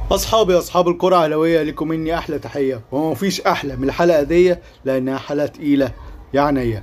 اصحابي اصحاب الكرة اهلاويه لكم مني احلى تحيه وما فيش احلى من الحلقه دي لانها حلقه تقيله يعني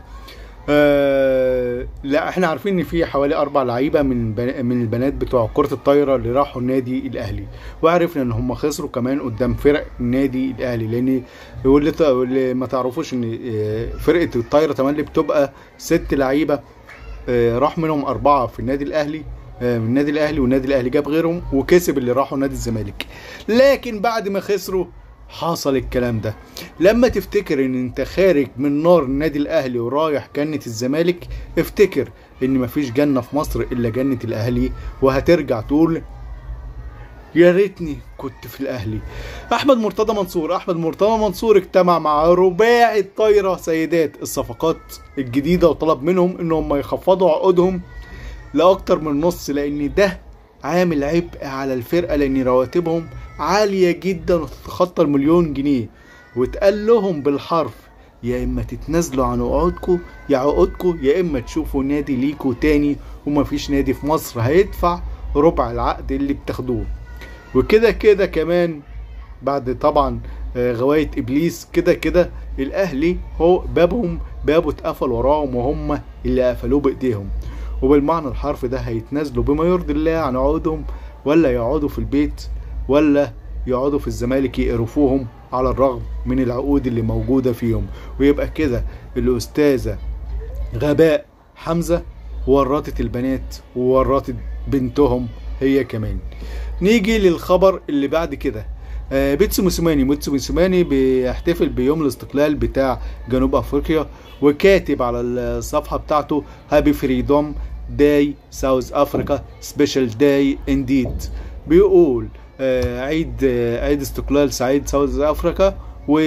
آه لا احنا عارفين ان في حوالي اربع لعيبه من بن... من البنات بتوع كره الطايره اللي راحوا النادي الاهلي وعرفنا ان هم خسروا كمان قدام فرق النادي الاهلي لان واللي, ت... واللي ما تعرفوش ان آه، فرقه الطايره تملي بتبقى ست لعيبه آه، راح منهم اربعه في النادي الاهلي آه، من النادي الاهلي والنادي الاهلي جاب غيرهم وكسب اللي راحوا نادي الزمالك لكن بعد ما خسروا حصل الكلام ده لما تفتكر ان انت خارج من نار النادي الاهلي ورايح جنة الزمالك افتكر ان مفيش جنة في مصر الا جنة الاهلي وهترجع تقول يا ريتني كنت في الاهلي احمد مرتضى منصور احمد مرتضى منصور اجتمع مع رباعي الطايره سيدات الصفقات الجديده وطلب منهم انهم يخفضوا عقودهم لاكتر من نص لان ده عامل عبء على الفرقه لان رواتبهم عاليه جدا وتتخطى المليون جنيه واتقال لهم بالحرف يا اما تتنازلوا عن عقودكم يا عقودكم يا اما تشوفوا نادي ليكوا تاني ومفيش نادي في مصر هيدفع ربع العقد اللي بتاخدوه وكده كده كمان بعد طبعا آه، غواية ابليس كده كده الاهلي هو بابهم بابه اتقفل وراهم وهم اللي قفلوه بايديهم وبالمعنى الحرفي ده هيتنازلوا بما يرضي الله عن عقودهم ولا يقعدوا في البيت ولا يقعدوا في الزمالك يقرفوهم على الرغم من العقود اللي موجودة فيهم ويبقى كده الأستاذة غباء حمزة ورطت البنات وورطت بنتهم هي كمان نيجي للخبر اللي بعد كده آه، بيتسو موسيماني بيتسو موسيماني بيحتفل بيوم الاستقلال بتاع جنوب افريقيا وكاتب على الصفحه بتاعته هابي فريدوم داي ساوث افريكا سبيشال داي انديد بيقول آه، عيد آه، عيد استقلال سعيد ساوث افريكا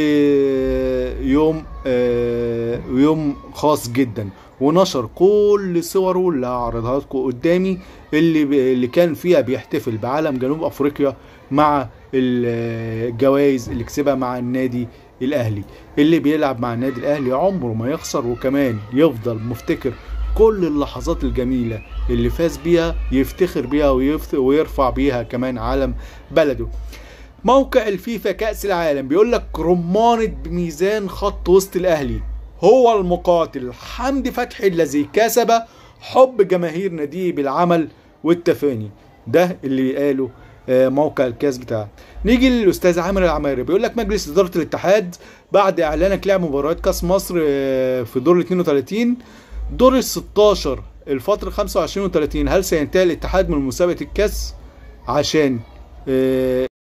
ويوم آه، يوم خاص جدا ونشر كل صوره اللي هعرضها لكم قدامي اللي اللي كان فيها بيحتفل بعالم جنوب افريقيا مع الجوائز اللي كسبها مع النادي الاهلي اللي بيلعب مع النادي الاهلي عمره ما يخسر وكمان يفضل مفتكر كل اللحظات الجميله اللي فاز بيها يفتخر بيها ويفت- ويرفع بيها كمان علم بلده موقع الفيفا كأس العالم بيقول لك رمانة بميزان خط وسط الأهلي هو المقاتل حمدي فتحي الذي كسب حب جماهير ناديه بالعمل والتفاني ده اللي قاله آه، موقع الكاس بتاعه نيجي للاستاذ عامر العماري بيقول لك مجلس اداره الاتحاد بعد اعلانك لعب مباريات كاس مصر آه، في دور ال 32 دور ال 16 الفتره 25 و 30 هل سينتهي الاتحاد من مسابقه الكاس عشان آه،